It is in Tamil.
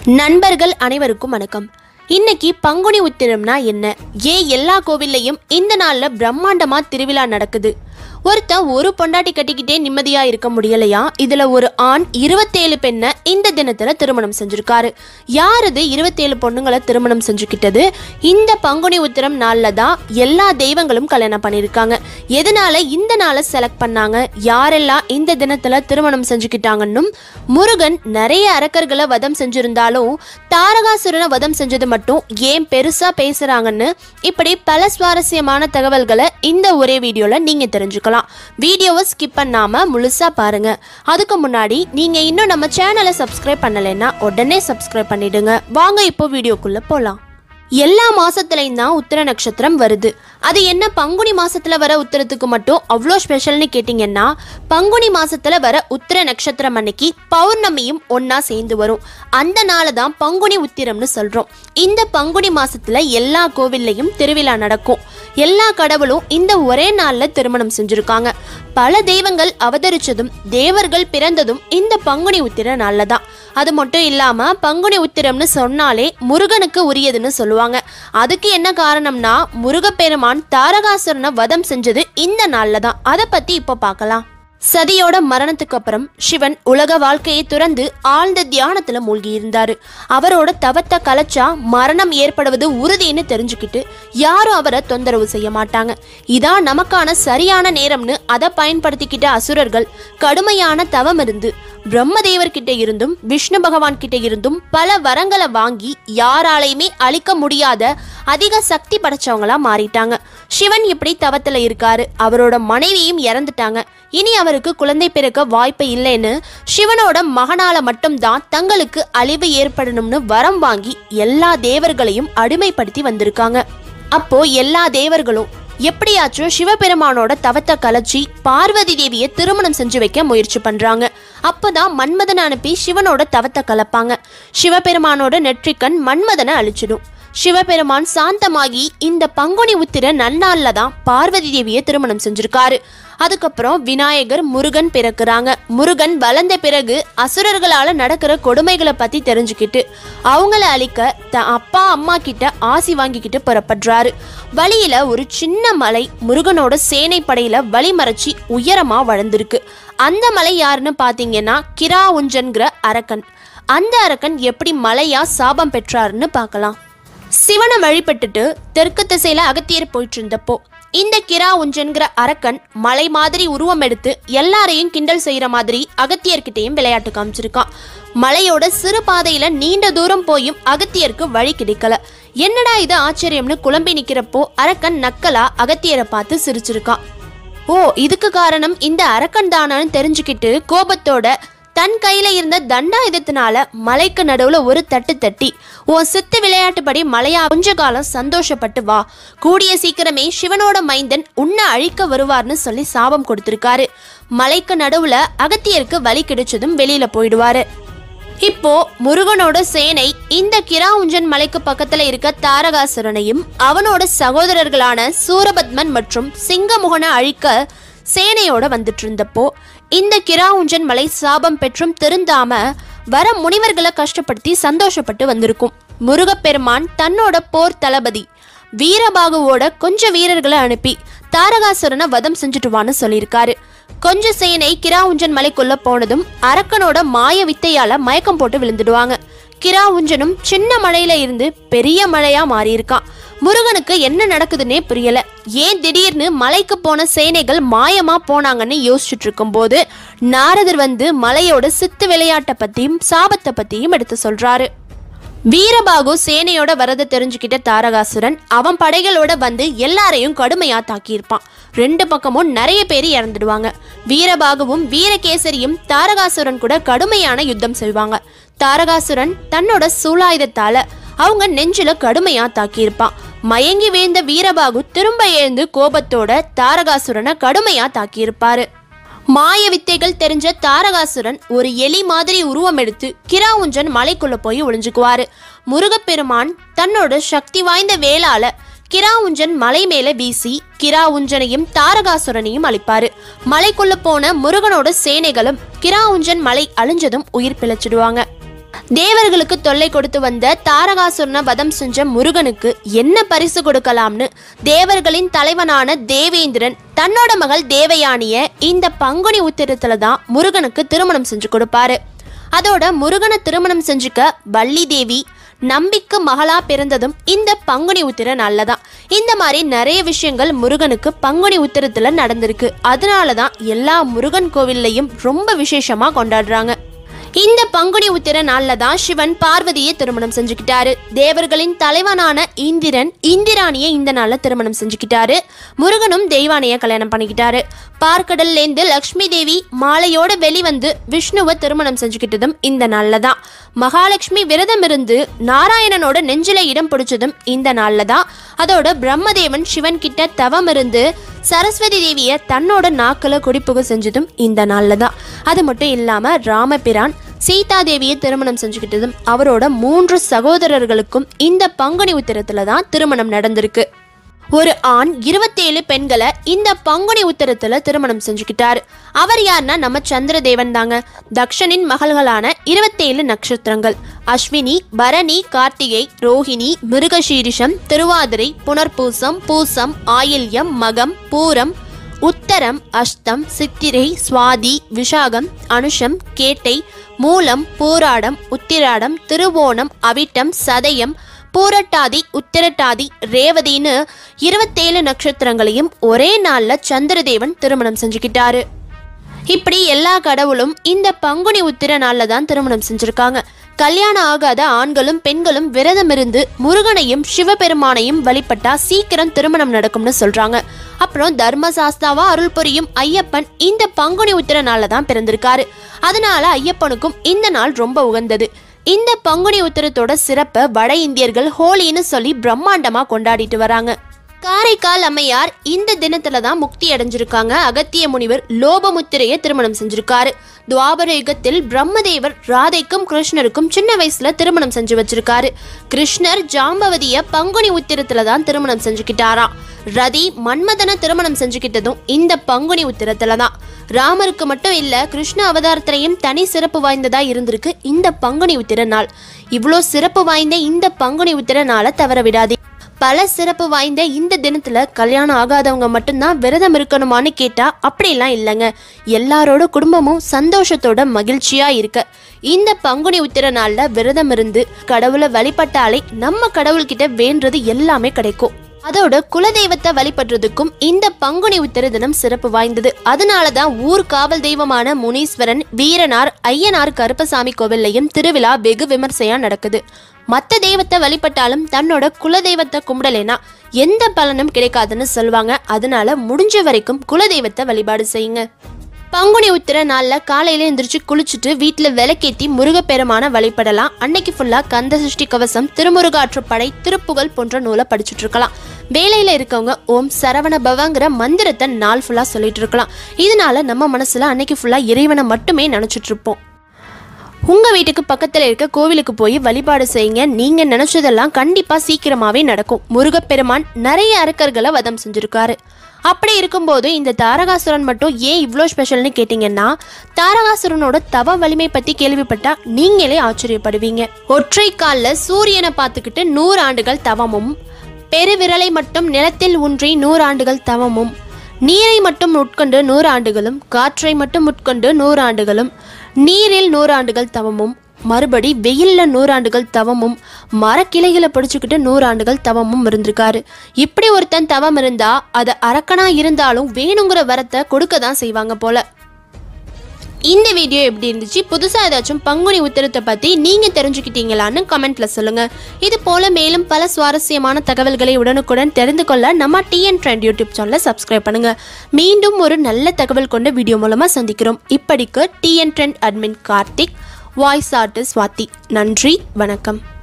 நண்பர்கள் அனைவருக்கும் வணக்கம் இன்னைக்கு பங்குனி உத்திரம்னா என்ன ஏன் எல்லா கோவில்லையும் இந்த நாள்ல பிரம்மாண்டமா திருவிழா நடக்குது ஒருத்தன் ஒரு பொண்டாட்டி கட்டிக்கிட்டே நிம்மதியா இருக்க முடியலையா இதுல ஒரு ஆண் இருபத்தேழு பெண்ணை இந்த தினத்துல திருமணம் செஞ்சிருக்காரு யார் இது இருபத்தேழு பொண்ணுங்களை திருமணம் செஞ்சுக்கிட்டது இந்த பங்குனி உத்திரம் நாள்ல தான் எல்லா தெய்வங்களும் கல்யாணம் பண்ணியிருக்காங்க எதனால இந்த நாளை செலக்ட் பண்ணாங்க யாரெல்லாம் இந்த தினத்துல திருமணம் செஞ்சுக்கிட்டாங்கன்னும் முருகன் நிறைய அரக்கர்களை வதம் செஞ்சிருந்தாலும் தாரகாசுரனை வதம் செஞ்சது மட்டும் ஏன் பெருசா பேசுறாங்கன்னு இப்படி பல சுவாரஸ்யமான தகவல்களை இந்த ஒரே வீடியோல நீங்க தெரிஞ்சுக்கலாம் வீடியோவை ஸ்கிப் பண்ணாம முழுசா பாருங்க அதுக்கு முன்னாடி நீங்க இன்னும் நம்ம சேனலை சப்ஸ்கிரைப் பண்ணலைன்னா உடனே சப்ஸ்கிரைப் பண்ணிடுங்க வாங்க இப்போ வீடியோக்குள்ள போலாம் எல்லா மாசத்துலயும் தான் உத்திர நட்சத்திரம் வருது அது என்ன பங்குனி மாசத்துல வர உத்திரத்துக்கு மட்டும் அவ்வளோ ஸ்பெஷல்னு கேட்டிங்கன்னா பங்குனி மாசத்துல வர உத்திர நட்சத்திரம் அன்னைக்கு பௌர்ணமியும் ஒண்ணா சேர்ந்து வரும் அந்த நாளை தான் பங்குனி உத்திரம்னு சொல்றோம் இந்த பங்குனி மாசத்துல எல்லா கோவில்லையும் திருவிழா நடக்கும் எல்லா கடவுளும் இந்த ஒரே நாள்ல திருமணம் செஞ்சிருக்காங்க பல தெய்வங்கள் அவதரிச்சதும் தேவர்கள் பிறந்ததும் இந்த பங்குனி உத்திர நாள்ல தான் அது மட்டும் இல்லாம பங்குனி உத்திரம்னு சொன்னாலே முருகனுக்கு உரியதுன்னு சொல்லுவாங்க அதுக்கு என்ன காரணம்னா முருகப்பெருமான் தாரகாசுரனை வதம் செஞ்சது இந்த நாள்ல தான் அதை பத்தி இப்போ பார்க்கலாம் சதியோட மரணத்துக்கு அப்புறம் சிவன் உலக வாழ்க்கையை துறந்து ஆழ்ந்த தியானத்துல மூழ்கி இருந்தாரு அவரோட தவத்தை கலைச்சா மரணம் ஏற்படுவது உறுதின்னு தெரிஞ்சுக்கிட்டு யாரும் அவரை தொந்தரவு செய்ய மாட்டாங்க இதான் நமக்கான சரியான நேரம்னு அதை பயன்படுத்திக்கிட்ட அசுரர்கள் கடுமையான தவம் இருந்து பிரம்மதேவர் கிட்ட இருந்தும் விஷ்ணு பகவான் கிட்ட இருந்தும் பல வரங்களை வாங்கி யாராலையுமே அழிக்க முடியாத அதிக சக்தி படைச்சவங்களா மாறிட்டாங்க சிவன் இப்படி தவத்துல இருக்காரு அவரோட மனைவியும் இறந்துட்டாங்க இனி அவருக்கு குழந்தை பிறக்க வாய்ப்பு இல்லைன்னு சிவனோட மகனால மட்டும்தான் தங்களுக்கு அழிவு ஏற்படணும்னு வரம் வாங்கி எல்லா தேவர்களையும் அடிமைப்படுத்தி வந்திருக்காங்க அப்போ எல்லா தேவர்களும் எப்படியாச்சும் சிவபெருமானோட தவத்தை கலைச்சி பார்வதி தேவியை திருமணம் செஞ்சு வைக்க முயற்சி பண்றாங்க அப்பதான் மன்மதனை அனுப்பி சிவனோட தவத்தை கலப்பாங்க சிவபெருமானோட நெற்றிக்கண் மன்மதனை அழிச்சிடும் சிவபெருமான் சாந்தமாகி இந்த பங்குனி உத்திர நன்னாள்ல தான் பார்வதி தேவியை திருமணம் செஞ்சிருக்காரு அதுக்கப்புறம் விநாயகர் முருகன் பிறக்குறாங்க முருகன் வளர்ந்த பிறகு அசுரர்களால நடக்கிற கொடுமைகளை பத்தி தெரிஞ்சுக்கிட்டு அவங்கள அழிக்க த அப்பா அம்மா கிட்ட ஆசி வாங்கிக்கிட்டு புறப்படுறாரு வழியில ஒரு சின்ன மலை முருகனோட சேனை படையில வழிமறைச்சி உயரமா வளர்ந்திருக்கு அந்த மலை யாருன்னு பாத்தீங்கன்னா கிரா உஞ்சன்கிற அரக்கன் அந்த அரக்கன் எப்படி மலையா சாபம் பெற்றாருன்னு பார்க்கலாம் சிவனை வழிபட்டுட்டு தெற்கு திசையில அகத்தியர் போயிட்டு இருந்தப்போ இந்த கிரா உஞ்சன்கிற அரக்கன் மலை மாதிரி உருவம் எடுத்து எல்லாரையும் கிண்டல் செய்யற மாதிரி அகத்தியர்கிட்டையும் விளையாட்டு காமிச்சிருக்கான் மலையோட சிறு பாதையில நீண்ட தூரம் போயும் அகத்தியருக்கு வழி கிடைக்கல என்னடா இது ஆச்சரியம்னு குழம்பி நிக்கிறப்போ அரக்கன் நக்கலா அகத்தியரை பார்த்து சிரிச்சிருக்கான் ஓ இதுக்கு காரணம் இந்த அரக்கன் தானான்னு தெரிஞ்சுக்கிட்டு கோபத்தோட தன் கையில இருந்த தண்டாயுதத்தினால மலைக்கு நடுவுல ஒரு தட்டு தட்டி உன் சித்து விளையாட்டுப்படி மலையா கொஞ்ச காலம் சந்தோஷப்பட்டு வா கூடிய சீக்கிரமே சிவனோட மைந்தன் உன்னை அழிக்க வருவார்னு சொல்லி சாபம் கொடுத்திருக்காரு மலைக்கு நடுவுல அகத்தியருக்கு வழி கிடைச்சதும் வெளியில போயிடுவாரு இப்போ முருகனோட சேனை இந்த கிராவுஞ்சன் மலைக்கு பக்கத்துல இருக்க தாரகாசுரனையும் அவனோட சகோதரர்களான சூரபத்மன் மற்றும் சிங்கமுகனை அழிக்க சேனையோட வந்துட்டு இருந்தப்போ இந்த கிராவுஞ்சன் மலை சாபம் பெற்றும் திருந்தாம வர முனிவர்களை கஷ்டப்படுத்தி சந்தோஷப்பட்டு வந்திருக்கும் முருகப்பெருமான் தன்னோட போர் தளபதி வீரபாகுவோட கொஞ்ச வீரர்களை அனுப்பி தாரகாசுரனை வதம் செஞ்சுட்டு வான்னு சொல்லியிருக்காரு கொஞ்ச சேனை கிராவுஞ்சன் மலைக்குள்ள போனதும் அரக்கனோட மாய வித்தையால மயக்கம் போட்டு விழுந்துடுவாங்க கிராவுஞ்சனும் சின்ன மலையில இருந்து பெரிய மலையா மாறியிருக்கான் முருகனுக்கு என்ன நடக்குதுன்னே புரியல ஏன் திடீர்னு மலைக்கு போன சேனைகள் மாயமா போனாங்கன்னு யோசிச்சுட்டு இருக்கும்போது நாரதர் வந்து மலையோட சித்து விளையாட்டை பத்தியும் சாபத்தை பத்தியும் எடுத்து சொல்றாரு வீரபாகு சேனையோட வரதை தெரிஞ்சுக்கிட்ட தாரகாசுரன் அவன் படைகளோட வந்து எல்லாரையும் கடுமையா தாக்கியிருப்பான் ரெண்டு பக்கமும் நிறைய பேர் இறந்துடுவாங்க வீரபாகுவும் வீரகேசரியும் தாரகாசுரன் கூட கடுமையான யுத்தம் செய்வாங்க தாரகாசுரன் தன்னோட சூலாயுதத்தால அவங்க நெஞ்சில கடுமையா தாக்கியிருப்பான் மயங்கி வீழ்ந்த வீரபாகு திரும்ப எழுந்து கோபத்தோட தாரகாசுரனை கடுமையா தாக்கியிருப்பாரு மாய வித்தைகள் தெரிஞ்ச தாரகாசுரன் ஒரு எலி மாதிரி உருவம் எடுத்து கிராவுஞ்சன் மலைக்குள்ள போய் ஒளிஞ்சுக்குவாரு முருகப்பெருமான் தன்னோட சக்தி வாய்ந்த வேளால கிராவுஞ்சன் மலை மேல வீசி கிராவுஞ்சனையும் தாரகாசுரனையும் அழிப்பாரு மலைக்குள்ள போன முருகனோட சேனைகளும் கிராவுஞ்சன் மலை அழிஞ்சதும் உயிர் பிழைச்சிடுவாங்க தேவர்களுக்கு தொல்லை கொடுத்து வந்த தாரகாசுரனை வதம் செஞ்ச முருகனுக்கு என்ன பரிசு கொடுக்கலாம்னு தேவர்களின் தலைவனான தேவேந்திரன் தன்னோட மகள் தேவயானிய இந்த பங்குனி உத்திரத்துல தான் முருகனுக்கு திருமணம் செஞ்சு கொடுப்பாரு அதோட முருகனை திருமணம் செஞ்சுக்க வள்ளி தேவி நம்பிக்கு மகளா பிறந்ததும் இந்த பங்குனி உத்திர நல்லதான் இந்த மாதிரி நிறைய விஷயங்கள் முருகனுக்கு பங்குனி உத்திரத்துல நடந்திருக்கு அதனால தான் எல்லா முருகன் கோவில்லையும் ரொம்ப விசேஷமா கொண்டாடுறாங்க இந்த பங்குனி உத்திர நாள்ல தான் சிவன் பார்வதியை திருமணம் செஞ்சுக்கிட்டாரு தேவர்களின் தலைவனான இந்திரன் இந்திராணியை இந்த நாள்ல திருமணம் செஞ்சுக்கிட்டாரு முருகனும் தெய்வானைய கல்யாணம் பண்ணிக்கிட்டாரு பார்க்கடல்ல இருந்து லக்ஷ்மி தேவி மாலையோட வெளிவந்து விஷ்ணுவை திருமணம் செஞ்சுக்கிட்டதும் இந்த நாள்ல தான் மகாலட்சுமி விரதம் இருந்து நாராயணனோட நெஞ்சில இடம் பிடிச்சதும் இந்த நாள்ல தான் அதோட பிரம்மதேவன் சிவன் கிட்ட தவம் இருந்து சரஸ்வதி தேவியை தன்னோட நாக்குல குடிப்புக செஞ்சதும் இந்த நாள்ல தான் அது மட்டும் இல்லாம ராமபிரான் சீதா தேவியை திருமணம் செஞ்சுக்கிட்டதும் அவரோட மூன்று சகோதரர்களுக்கும் இந்த பங்குனி உத்திரத்துல தான் திருமணம் நடந்திருக்கு ஒரு ஆண் இருபத்தேழு பெண்களை இந்த பங்குனி உத்தரத்துல திருமணம் செஞ்சுக்கிட்டாரு அவர் யாருன்னா நம்ம சந்திரதேவன் தாங்க தக்ஷனின் மகள்களான இருபத்தேழு நட்சத்திரங்கள் அஸ்வினி பரணி கார்த்திகை ரோஹிணி மிருகசீரிஷம் திருவாதிரை புனர்பூசம் பூசம் ஆயில்யம் மகம் பூரம் உத்தரம் அஷ்தம் சித்திரை சுவாதி விஷாகம் அனுஷம் கேட்டை மூலம் பூராடம் உத்திராடம் திருவோணம் அவிட்டம் சதயம் பூரட்டாதி உத்திரட்டாதி ரேவதின்னு இருபத்தேழு நட்சத்திரங்களையும் ஒரே நாள்ல சந்திரதேவன் திருமணம் செஞ்சுக்கிட்டாரு இப்படி எல்லா கடவுளும் இந்த பங்குனி உத்திர நாள்ல தான் திருமணம் செஞ்சிருக்காங்க கல்யாணம் ஆகாத ஆண்களும் பெண்களும் விரதம் இருந்து முருகனையும் சிவபெருமானையும் வழிபட்டா சீக்கிரம் திருமணம் நடக்கும்னு சொல்றாங்க அப்புறம் தர்மசாஸ்தாவா அருள் புரியும் ஐயப்பன் இந்த பங்குனி உத்திர நாள்ல தான் பிறந்திருக்காரு அதனால ஐயப்பனுக்கும் இந்த நாள் ரொம்ப உகந்தது இந்த பங்குனி உத்திரத்தோட சிறப்பை வட இந்தியர்கள் ஹோலின்னு சொல்லி பிரம்மாண்டமா கொண்டாடிட்டு வராங்க காரைக்கால் அம்மையார் இந்த தினத்துல தான் முக்தி அடைஞ்சிருக்காங்க அகத்திய முனிவர் லோபமுத்திரையை திருமணம் செஞ்சிருக்காரு துவாபர யுகத்தில் பிரம்மதேவர் ராதைக்கும் கிருஷ்ணருக்கும் சின்ன வயசுல திருமணம் செஞ்சு வச்சிருக்காரு கிருஷ்ணர் ஜாம்பவதிய பங்குனி உத்திரத்துல தான் திருமணம் செஞ்சுக்கிட்டாராம் ரதி மன்மதனை திருமணம் செஞ்சுக்கிட்டதும் இந்த பங்குனி உத்திரத்துல தான் ராமருக்கு மட்டும் இல்ல கிருஷ்ண அவதாரத்திலையும் தனி சிறப்பு வாய்ந்ததா இருந்திருக்கு இந்த பங்குனி உத்திர நாள் இவ்வளோ சிறப்பு வாய்ந்த இந்த பங்குனி உத்திர நாளை தவற விடாதே பல சிறப்பு வாய்ந்த இந்த தினத்துல கல்யாணம் ஆகாதவங்க மட்டும்தான் விரதம் இருக்கணுமான்னு கேட்டா அப்படிலாம் இல்லைங்க எல்லாரோட குடும்பமும் சந்தோஷத்தோட மகிழ்ச்சியா இருக்க இந்த பங்குனி உத்திர நாள்ல விரதம் இருந்து கடவுளை வழிபட்டாலே நம்ம கடவுள்கிட்ட வேண்டது எல்லாமே கிடைக்கும் அதோட குலதெய்வத்தை வழிபடுறதுக்கும் இந்த பங்குனி உத்திர தினம் சிறப்பு வாய்ந்தது அதனால தான் ஊர் காவல் தெய்வமான முனீஸ்வரன் வீரனார் ஐயனார் கருப்பசாமி கோவில்லையும் திருவிழா வெகு விமர்சையா நடக்குது மற்ற தெய்வத்தை வழிபட்டாலும் தன்னோட குலதெய்வத்தை கும்பிடலைனா எந்த பலனும் கிடைக்காதுன்னு சொல்லுவாங்க அதனால முடிஞ்ச வரைக்கும் குலதெய்வத்தை வழிபாடு செய்யுங்க பங்குனி உத்திர நாளில் காலையில் எந்திரிச்சு குளிச்சுட்டு வீட்டில் விளக்கேற்றி முருகப்பெருமான வழிபடலாம் அன்னைக்கு ஃபுல்லாக கந்த சஷ்டி கவசம் திருமுருகாற்றுப்படை திருப்புகழ் போன்ற நூலை படிச்சுட்டு இருக்கலாம் வேலையில் இருக்கவங்க ஓம் சரவண பவங்கிற மந்திரத்தை நாள் ஃபுல்லாக சொல்லிட்டு இருக்கலாம் இதனால நம்ம மனசில் அன்னைக்கு ஃபுல்லாக இறைவனை மட்டுமே நினச்சிட்டு இருப்போம் உங்கள் வீட்டுக்கு பக்கத்தில் இருக்க கோவிலுக்கு போய் வழிபாடு செய்யுங்க நீங்கள் நினச்சதெல்லாம் கண்டிப்பாக சீக்கிரமாகவே நடக்கும் முருகப்பெருமான் நிறைய அரக்கர்களை வதம் செஞ்சுருக்காரு அப்படி இருக்கும்போது இந்த தாரகாசுரன் மட்டும் ஏன் இவ்வளோ ஸ்பெஷல்னு கேட்டிங்கன்னா தாரகாசுரனோட தவ வலிமை பற்றி கேள்விப்பட்டா நீங்களே ஆச்சரியப்படுவீங்க ஒற்றை காலில் சூரியனை பார்த்துக்கிட்டு நூறு ஆண்டுகள் தவமும் பெருவிரலை மட்டும் நிலத்தில் ஊன்றி நூறு ஆண்டுகள் தவமும் நீரை மட்டும் உட்கொண்டு நூறு ஆண்டுகளும் காற்றை மட்டும் உட்கொண்டு நூறு ஆண்டுகளும் நீரில் நூறாண்டுகள் தவமும் மறுபடி வெயில்ல நூறாண்டுகள் தவமும் மரக்கிளைகளை பிடிச்சுக்கிட்டு நூறாண்டுகள் தவமும் இருந்திருக்காரு இப்படி ஒருத்தன் தவம் இருந்தா அது அரக்கனா இருந்தாலும் வேணுங்கிற வரத்தை கொடுக்க தான் செய்வாங்க போல இந்த வீடியோ எப்படி இருந்துச்சு புதுசா ஏதாச்சும் பங்குனி உத்திரத்தை பத்தி நீங்க தெரிஞ்சுக்கிட்டீங்களான்னு கமெண்ட்ல சொல்லுங்க இது போல மேலும் பல சுவாரஸ்யமான தகவல்களை உடனுக்குடன் தெரிந்து கொள்ள நம்ம டிஎன் ட்ரெண்ட் யூடியூப் சேனலை சப்ஸ்கிரைப் பண்ணுங்க மீண்டும் ஒரு நல்ல தகவல் கொண்ட வீடியோ மூலமா சந்திக்கிறோம் இப்படிக்கு TN trend admin Karthik voice artist Swathi நன்றி வணக்கம்